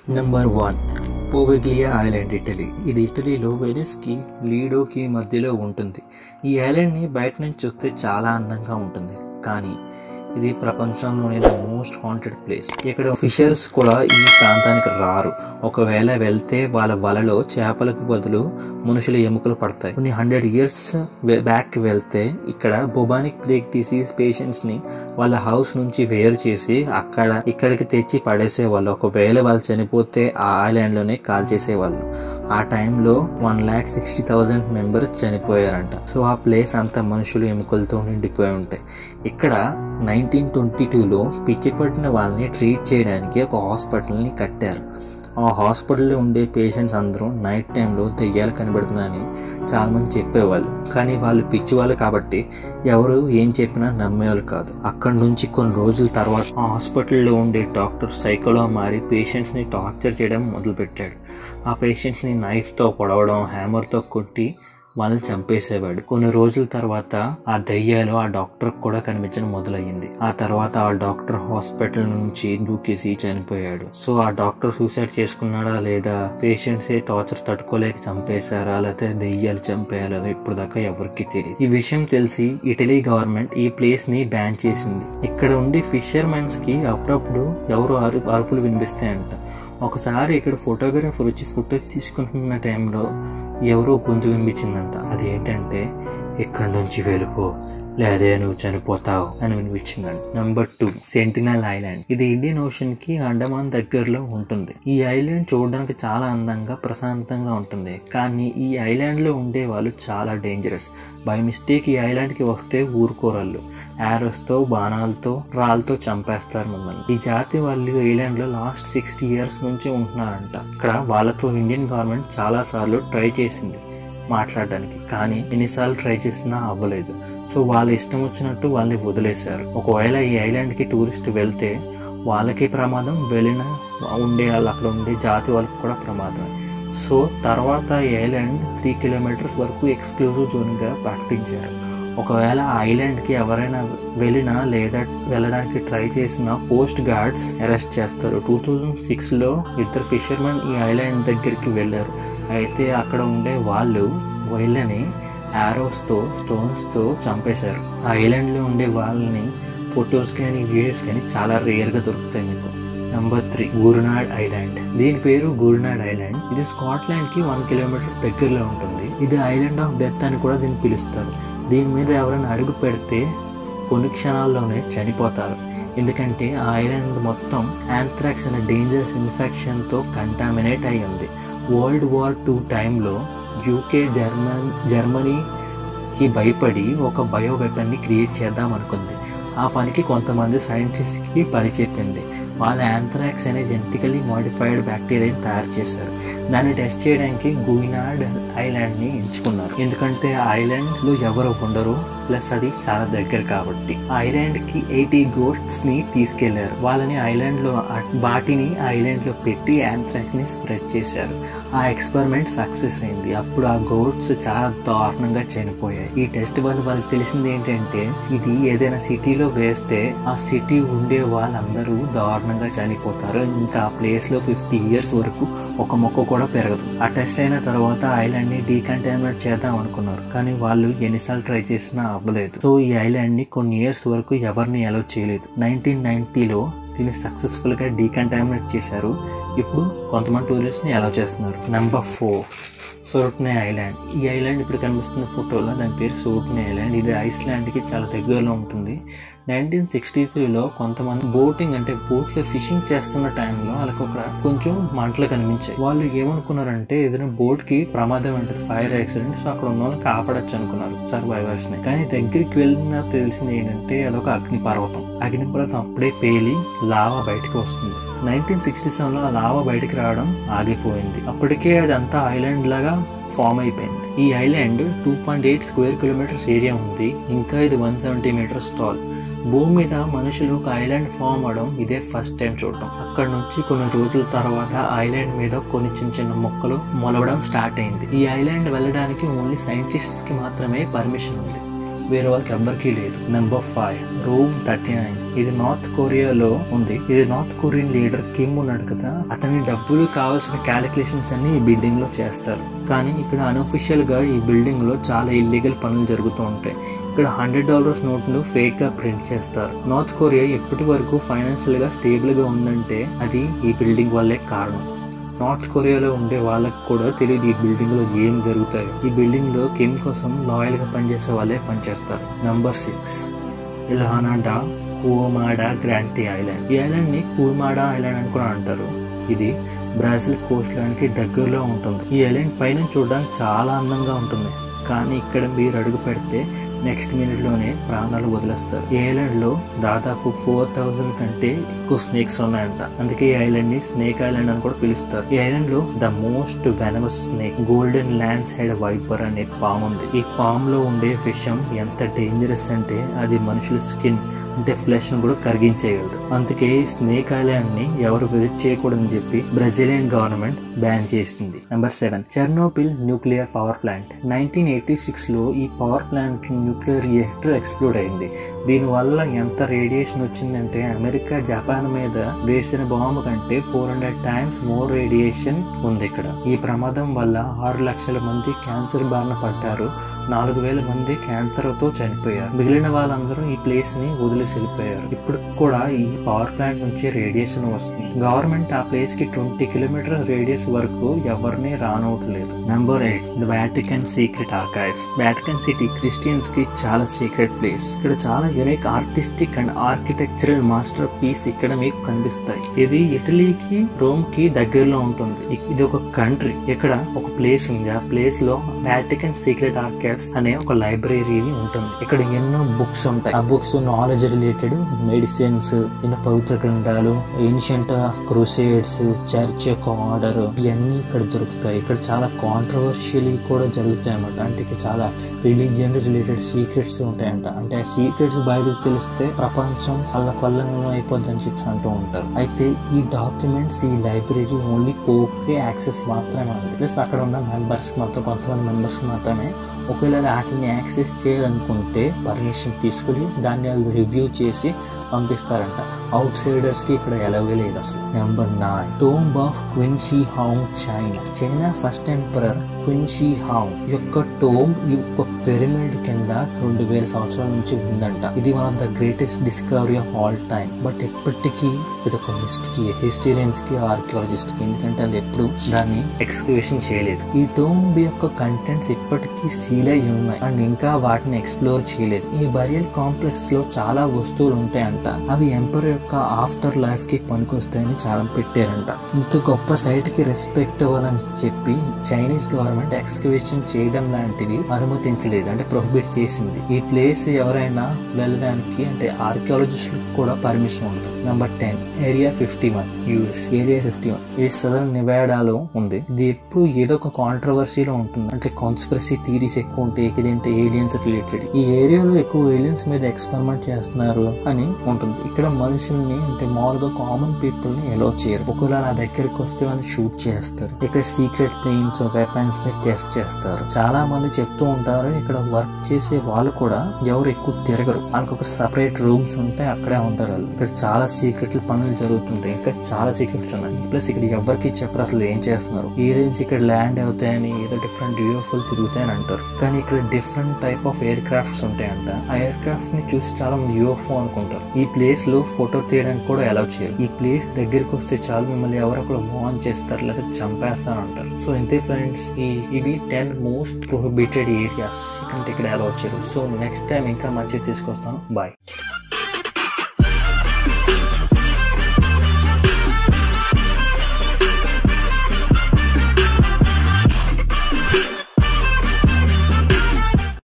number one Poveglia island Italy ఇది ఇటలీలో వెనిస్కి లీడోకి మధ్యలో ఉంటుంది ఈ ఐలాండ్ని బయట నుంచి చూస్తే చాలా అందంగా ఉంటుంది కానీ ఇది ప్రపంచంలోనే ద మోస్ట్ హాంటెడ్ ప్లేస్ ఇక్కడ ఫిషర్స్ కూడా ఈ ప్రాంతానికి రారు ఒకవేళ వెళ్తే వాళ్ళ వలలో చేపలకు బదులు మనుషుల ఎముకలు పడతాయి కొన్ని హండ్రెడ్ ఇయర్స్ బ్యాక్ వెళ్తే ఇక్కడ బొబానిక్ ప్లేగ్ డిసీజ్ పేషెంట్స్ ని వాళ్ళ హౌస్ నుంచి వేరు చేసి అక్కడ ఇక్కడికి తెచ్చి పడేసేవాళ్ళు ఒకవేళ వాళ్ళు చనిపోతే ఆ ఐలాండ్ లోనే కాల్ చేసేవాళ్ళు ఆ టైంలో one lakh sixty thousand members చనిపోయారంట సో ఆ ప్లేస్ అంతా మనుషులు ఎముకలతో నిండిపోయి ఉంటాయి ఇక్కడ నైన్టీన్ ట్వంటీ టూలో పిచ్చి పట్టిన వాళ్ళని ట్రీట్ చేయడానికి ఒక హాస్పిటల్ని కట్టారు ఆ హాస్పిటల్లో ఉండే పేషెంట్స్ అందరూ నైట్ టైంలో దెయ్యాలు కనబడుతుందని చాలా మంది చెప్పేవాళ్ళు కానీ వాళ్ళు పిచ్చి వాళ్ళు కాబట్టి ఎవరు ఏం చెప్పినా నమ్మేవాళ్ళు కాదు అక్కడ నుంచి కొన్ని రోజుల తర్వాత ఆ హాస్పిటల్లో ఉండే డాక్టర్ సైకోలో మారి పేషెంట్స్ని టార్చర్ చేయడం మొదలుపెట్టాడు ఆ పేషెంట్స్ని నైఫ్తో పొడవడం హ్యామర్తో కొట్టి వాళ్ళని చంపేసేవాడు కొన్ని రోజుల తర్వాత ఆ దయ్యాలు ఆ డాక్టర్ కూడా కనిపించడం మొదలయ్యింది ఆ తర్వాత ఆ డాక్టర్ హాస్పిటల్ నుంచి దూకేసి చనిపోయాడు సో ఆ డాక్టర్ సూసైడ్ చేసుకున్నాడా లేదా పేషెంట్స్ టార్చర్ తట్టుకోలేక చంపేశారా లేకపోతే దెయ్యాలు చంపేయాలా లేదా ఇప్పుడు దాకా ఎవరికి తెలియదు ఈ విషయం తెలిసి ఇటలీ గవర్నమెంట్ ఈ ప్లేస్ ని బ్యాన్ చేసింది ఇక్కడ ఉండి ఫిషర్మెన్స్ కి అప్పుడప్పుడు ఎవరు అరు అరుపులు వినిపిస్తాయంట ఒకసారి ఇక్కడ ఫోటోగ్రాఫర్ వచ్చి ఫోటో తీసుకుంటున్న టైంలో ఎవరో గొంతు వినిపించిందంట అది ఏంటంటే ఇక్కడి నుంచి వెళ్ళిపో లేదే నువ్వు చనిపోతావు అని వినిపించిందండి నెంబర్ టూ సెంటినల్ ఐలాండ్ ఇది ఇండియన్ ఓషన్ కి అండమాన్ దగ్గరలో ఉంటుంది ఈ ఐలాండ్ చూడడానికి చాలా అందంగా ప్రశాంతంగా ఉంటుంది కానీ ఈ ఐలాండ్ లో ఉండే వాళ్ళు చాలా డేంజరస్ బై మిస్టేక్ ఈ ఐలాండ్ కి వస్తే ఊరుకోరళ్ళు arrows తో బాణాలతో రాళ్ళతో చంపేస్తారు మిమ్మల్ని ఈ జాతి వాళ్ళు ఐలాండ్ లో లాస్ట్ సిక్స్టీ ఇయర్స్ నుంచి ఉంటున్నారంట ఇక్కడ వాళ్ళతో ఇండియన్ గవర్నమెంట్ చాలా సార్లు ట్రై చేసింది మాట్లాడడానికి కానీ ఎన్నిసార్లు ట్రై చేసినా అవ్వలేదు సో వాళ్ళ ఇష్టం వచ్చినట్టు వాళ్ళని వదిలేశారు ఒకవేళ ఈ ఐలాండ్కి టూరిస్ట్ వెళ్తే వాళ్ళకి ప్రమాదం వెళ్ళిన ఉండే వాళ్ళు అక్కడ ఉండే జాతి వాళ్ళకి కూడా ప్రమాదం సో తర్వాత ఈ ఐలాండ్ త్రీ కిలోమీటర్స్ వరకు ఎక్స్క్లూజివ్ జోన్గా ప్రకటించారు ఒకవేళ ఆ ఐలాండ్కి ఎవరైనా వెళ్ళినా లేదా వెళ్ళడానికి ట్రై చేసిన పోస్ట్ గార్డ్స్ అరెస్ట్ చేస్తారు టూ థౌజండ్ సిక్స్లో ఇద్దరు ఫిషర్మెన్ ఈ ఐలాండ్ దగ్గరికి వెళ్ళారు అయితే అక్కడ ఉండే వాళ్ళు వీళ్ళని యారోస్తో స్టోన్స్తో చంపేశారు ఆ ఐలాండ్లో ఉండే వాళ్ళని ఫొటోస్ కానీ వీడియోస్ కానీ చాలా రేర్గా దొరుకుతాయి మీకు నెంబర్ త్రీ గూర్నాడ్ ఐలాండ్ దీని పేరు గూర్నాడ్ ఐలాండ్ ఇది స్కాట్లాండ్ కి వన్ కిలోమీటర్ దగ్గరలో ఉంటుంది ఇది ఐలాండ్ ఆఫ్ డెత్ అని కూడా దీన్ని పిలుస్తారు దీని మీద ఎవరైనా అడుగు పెడితే కొన్ని క్షణాల్లోనే చనిపోతారు ఎందుకంటే ఆ ఐలాండ్ మొత్తం యాంథ్రాక్స్ అనే డేంజరస్ ఇన్ఫెక్షన్తో కంటామినేట్ అయి ఉంది వరల్డ్ వార్ టూ టైంలో యూకే జర్మన్ జర్మనీకి భయపడి ఒక బయో వెపన్ని క్రియేట్ చేద్దాం అనుకుంది ఆ పనికి కొంతమంది సైంటిస్ట్కి పని చెప్పింది వాళ్ళు యాంథ్రాక్స్ అనే జెనెటికలీ మాడిఫైడ్ బ్యాక్టీరియాని తయారు చేశారు దాన్ని టెస్ట్ చేయడానికి గుయినాడ్ ఐలాండ్ని ఎంచుకున్నారు ఎందుకంటే ఆ ఐలాండ్లో ఎవరు ఉండరు ప్లస్ అది చాలా దగ్గర కాబట్టి ఆ ఐలాండ్కి ఎయిటీ గోట్స్ని తీసుకెళ్లారు వాళ్ళని ఐలాండ్లో వాటిని ఐలాండ్లో పెట్టి యాంథ్రాక్ని స్ప్రెడ్ చేశారు ఆ ఎక్స్పెరిమెంట్ సక్సెస్ అయింది అప్పుడు ఆ గోట్స్ చాలా దారుణంగా చనిపోయాయి ఈ టెస్ట్ వల్ల వాళ్ళకి తెలిసింది ఏంటంటే ఇది ఏదైనా సిటీలో వేస్తే ఆ సిటీ ఉండే వాళ్ళందరూ దారుణంగా చనిపోతారు ఇంకా ఆ ప్లేస్ లో ఫిఫ్టీ ఇయర్స్ వరకు ఒక మొక్క కూడా పెరగదు ఆ టెస్ట్ అయిన తర్వాత ఐలాండ్ ని డీకంటైన్మెంట్ చేద్దాం అనుకున్నారు కానీ వాళ్ళు ఎన్నిసార్లు ట్రై చేసినా అవ్వలేదు సో ఈ ఐలాండ్ ని కొన్ని ఇయర్స్ వరకు ఎవరిని అలౌ చేయలేదు నైన్టీన్ నైన్టీలో దీన్ని సక్సెస్ఫుల్ గా డీకంటామినేట్ చేశారు ఇప్పుడు కొంతమంది టూరిస్ట్ ని అలౌ చేస్తున్నారు నెంబర్ ఫోర్ సోట్నే ఐలాండ్ ఈ ఐలాండ్ ఇప్పుడు కనిపిస్తున్న ఫోటోలో దాని పేరు సోట్నే ఐలాండ్ ఇది ఐస్లాండ్ కి చాలా దగ్గరలో ఉంటుంది నైన్టీన్ సిక్స్టీ త్రీలో కొంతమంది బోటింగ్ అంటే బోట్ లో ఫిషింగ్ చేస్తున్న టైంలో వాళ్ళకి ఒక కొంచెం మంటలు కనిపించాయి వాళ్ళు ఏమనుకున్నారంటే ఏదైనా బోట్ కి ప్రమాదం ఉంటుంది ఫైర్ యాక్సిడెంట్ సో అక్కడ ఉన్న వాళ్ళని కాపాడచ్చు అనుకున్నారు సర్వైవర్స్ ని కానీ దగ్గరికి వెళ్ళిన తెలిసింది ఏంటంటే అదొక అగ్ని పర్వతం అగ్ని పర్వతం అప్పుడే పేలి లావా బయటకు వస్తుంది నైన్టీన్ సిక్స్టీ సెవెన్ లో ఆ లావా బయటకు రావడం ఆగిపోయింది అప్పటికే అదంతా ఐలాండ్ లాగా ఫామ్ అయిపోయింది ఈ island two point eight square kilometres area ఉంది ఇంకా ఇది వన్ సెవెంటీ మీటర్స్ టాల్ భూమి మీద మనుషులు ఒక ఐలాండ్ ఫామ్ అవడం ఇదే ఫస్ట్ టైం చూడటం అక్కడ నుంచి కొన్ని రోజుల తర్వాత ఐలాండ్ మీద కొన్ని చిన్న చిన్న మొక్కలు మొలవడం స్టార్ట్ అయింది ఈ ఐలాండ్ వెళ్ళడానికి ఓన్లీ సైంటిస్ట్స్ కి మాత్రమే పర్మిషన్ ఉంది వేరే వాళ్ళకి ఎవ్వరికీ లేదు number five room thirty nine ఇది నార్త్ కొరియాలో ఉంది ఇది నార్త్ కొరియన్ లీడర్ కిమ్ ఉన్నాడు కదా అతని డబ్బులు కావాల్సిన క్యాలిక్యులేషన్స్ అన్ని ఈ బిల్డింగ్ లో చేస్తారు కానీ ఇక్కడ అనఫిషియల్ గా ఈ బిల్డింగ్ లో చాలా ఇల్లీగల్ పనులు జరుగుతూ ఉంటాయి ఇక్కడ హండ్రెడ్ డాలర్స్ నోట్లు ఫేక్ గా ప్రింట్ చేస్తారు నార్త్ కొరియా ఇప్పటి వరకు ఫైనాన్షియల్ గా స్టేబుల్ గా ఉందంటే అది ఈ బిల్డింగ్ వల్లే కారణం నార్త్ కొరియాలో ఉండే వాళ్ళకి కూడా తెలియదు ఈ బిల్డింగ్ లో ఏం జరుగుతాయి ఈ బిల్డింగ్ లో కిమ్ కోసం లాయల్ గా పనిచేసే వాళ్ళే పనిచేస్తారు number six Ilha da Queimada Grande island ఈ ఐలాండ్ ని కువమాడా ఐలాండ్ అని కూడా అంటారు ఇది బ్రాజిల్ కోస్ట్ ల్యాండ్ కి దగ్గరలో ఉంటుంది ఈ ఐలాండ్ పైన చూడడానికి చాలా అందంగా ఉంటుంది కానీ ఇక్కడ మీరు అడుగు పెడితే నెక్స్ట్ మినిట్ లోనే ప్రాణాలు వదిలేస్తారు ఈ ఐలాండ్ లో దాదాపు ఫోర్ థౌజండ్ కంటే ఎక్కువ స్నేక్స్ ఉన్నాయంట అందుకే ఈ ఐలాండ్ ని స్నేక్ ఐలాండ్ అని కూడా పిలుస్తారు ఈ ఐలాండ్ లో the most venomous snake golden lancehead viper అనే పాము ఉంది ఈ పామ్ లో ఉండే విషం ఎంత డేంజరస్ అంటే అది మనుషుల స్కిన్ అంటే ఫ్లెష్ ను కూడా కరిగించేయగలదు అందుకే ఈ స్నేక్ ఐలాండ్ ని ఎవరు విజిట్ చేయకూడదని చెప్పి బ్రెజిలియన్ గవర్నమెంట్ బ్యాన్ చేసింది number seven Chernobyl nuclear power plant nineteen eighty six లో ఈ power plant nuclear reactor explode అయింది దీనివల్ల ఎంత రేడియేషన్ వచ్చిందంటే అమెరికా జపాన్ మీద వేసిన బాంబు కంటే four hundred times more radiation ఉంది ఇక్కడ ఈ ప్రమాదం వల్ల ఆరు లక్షల మంది క్యాన్సర్ బారిన పడ్డారు నాలుగు వేల మంది క్యాన్సర్ తో చనిపోయారు మిగిలిన వాళ్ళందరూ ఈ ప్లేస్ ని వదిలేసి వెళ్ళిపోయారు ఇప్పుడు కూడా ఈ పవర్ ప్లాంట్ నుంచి రేడియేషన్ వస్తుంది గవర్నమెంట్ ఆ ప్లేస్ కి ట్వంటీ కిలోమీటర్ రేడియస్ వరకు ఎవరిని రానవట్లేదు number eight the Vatican secret archives Vatican City Christians కి చాలా సీక్రెట్ ప్లేస్ ఇక్కడ చాలా unique artistic and architectural masterpiece ఇక్కడ మీకు కనిపిస్తాయి ఇది ఇటలీకి రోమ్ కి దగ్గరలో ఉంటుంది ఇ- ఇది ఒక కంట్రీ ఇక్కడ ఒక ప్లేస్ ఉంది ఆ ప్లేస్ లో వాటికన్ సీక్రెట్ ఆర్కైవ్స్ అనే ఒక లైబ్రరీ ఉంటుంది ఇక్కడ ఎన్నో బుక్స్ ఉంటాయి ఆ బుక్స్ నాలెడ్జ్ రిలేటెడ్ మెడిసిన్స్ ఎన్నో పవిత్ర గ్రంథాలు ఏన్షియంట్ క్రూసేడ్స్ చర్చ్ యొక్క ఆర్డర్ ఇవన్నీ ఇక్కడ దొరుకుతాయి ఇక్కడ చాలా కాంట్రవర్షియల్ కూడా జరుగుతాయి అన్నమాట అంటే ఇక్కడ చాలా రిలీజియన్ రిలేటెడ్ సీక్రెట్స్ ఉంటాయంట అంటే ఆ సీక్రెట్స్ బయటకు తెలిస్తే ప్రపంచం కళ్ళ కొల్లంలో అయిపోద్ది అని చెప్పి అంటూ ఉంటారు అయితే ఈ డాక్యుమెంట్స్ ఈ లైబ్రరీ ఓన్లీ పోకే యాక్సెస్ మాత్రమే ఉంది ప్లస్ అక్కడ ఉన్న మెంబర్స్ మాత్రం కొంతమంది మెంబర్స్ మాత్రమే ఒకవేళ వాటిని యాక్సెస్ చేయాలనుకుంటే పర్మిషన్ తీసుకుని దాన్ని వాళ్ళు రివ్యూ చేసి పంపిస్తారంట అవుట్ సైడర్స్ కి ఇక్కడ ఎలవే లేదు అసలు number nine tomb of Qin Shi Huang China China first emperor Qin Shi Huang యొక్క టోంబ్ ఈ యొక్క పిరమిడ్ కింద రెండు వేల సంవత్సరాల నుంచి ఉందంట ఇది one of the greatest discovery of all time but ఎప్పటికీ ఇది ఒక మిస్టరీ హిస్టరియన్స్ కి ఆర్కియాలజిస్ట్ కి ఎందుకంటే వాళ్ళు ఎప్పుడు దాన్ని ఎక్స్క్యూషన్ చేయలేదు ఈ టోంబ్ యొక్క కంటెంట్స్ ఇప్పటికీ సీల్ అయి ఉన్నాయి అండ్ ఇంకా వాటిని ఎక్స్ప్లోర్ చేయలేదు ఈ బరియల్ కాంప్లెక్స్ లో చాలా వస్తువులు ఉంటాయంట అవి ఎంపర్ యొక్క ఆఫ్టర్ లైఫ్ కి పనికొస్తాయని చాలా పెట్టారంట ఇంత గొప్ప సైట్ కి రెస్పెక్ట్ ఇవ్వాలని చెప్పి చైనీస్ గవర్నమెంట్ ఎక్స్కవేషన్ చేయడం లాంటివి అనుమతించలేదు అంటే ప్రొహిబిట్ చేసింది ఈ ప్లేస్ ఎవరైనా వెళ్ళడానికి అంటే ఆర్కియాలజిస్ట్ కూడా పర్మిషన్ ఉండదు number ten area fifty one US area fifty one ఇది సదరన్ నివాడాలో ఉంది ఇది ఎప్పుడు ఏదో ఒక కాంట్రవర్సీలో ఉంటుంది అంటే కాన్స్పిరసీ థీరీస్ ఎక్కువ ఉంటాయి ఇదేంటి ఏలియన్స్ రిలేటెడ్ ఈ ఏరియాలో ఎక్కువ ఏలియన్స్ మీద ఎక్స్పెరిమెంట్ చేస్తున్నారు అని ఉంటుంది ఇక్కడ మనుషుల్ని అంటే మామూలుగా కామన్ పీపుల్ ని ఎలో చేయరు ఒకవేళ నా దగ్గరికి వస్తే వాళ్ళు షూట్ చేస్తారు ఇక్కడ సీక్రెట్ ప్లేన్స్ వెపన్స్ ని టెస్ట్ చేస్తారు చాలా మంది చెప్తూ ఉంటారు ఇక్కడ వర్క్ చేసే వాళ్ళు కూడా ఎవరు ఎక్కువ తిరగరు వాళ్ళకి ఒక సపరేట్ రూమ్స్ ఉంటాయి అక్కడే ఉంటారు వాళ్ళు ఇక్కడ చాలా సీక్రెట్ పనులు జరుగుతుంటాయి ఇంకా చాలా సీక్రెట్స్ ఉన్నాయి ప్లస్ ఇక్కడ ఎవరికి చెప్పరు అసలు ఏం చేస్తున్నారు ఈ రేంజ్ ఇక్కడ ల్యాండ్ అవుతాయని ఏదో డిఫరెంట్ యూఎఫ్ఓలు తిరుగుతాయని అంటారు కానీ ఇక్కడ different type of aircrafts ఉంటాయంట ఆ ఎయిర్ క్రాఫ్ట్ ని చూసి చాలా మంది యూఎఫ్ఓ అనుకుంటారు ఈ ప్లేస్ లో ఫోటో తీయడానికి కూడా అలౌ చేయరు ఈ ప్లేస్ దగ్గరికి వస్తే చాలు మిమ్మల్ని ఎవరో ఒకరు మోహన్ చేస్తారు లేదా చంపేస్తారు అంటారు సో ఇంతే ఫ్రెండ్స్ ఈ ఇవి టెన్ మోస్ట్ ప్రొహిబిటెడ్ ఏరియాస్ ఇక్కడ ఇక్కడ అలౌ చేయరు సో నెక్స్ట్ టైం ఇంకా మంచిగా తీసుకొస్తాను బాయ్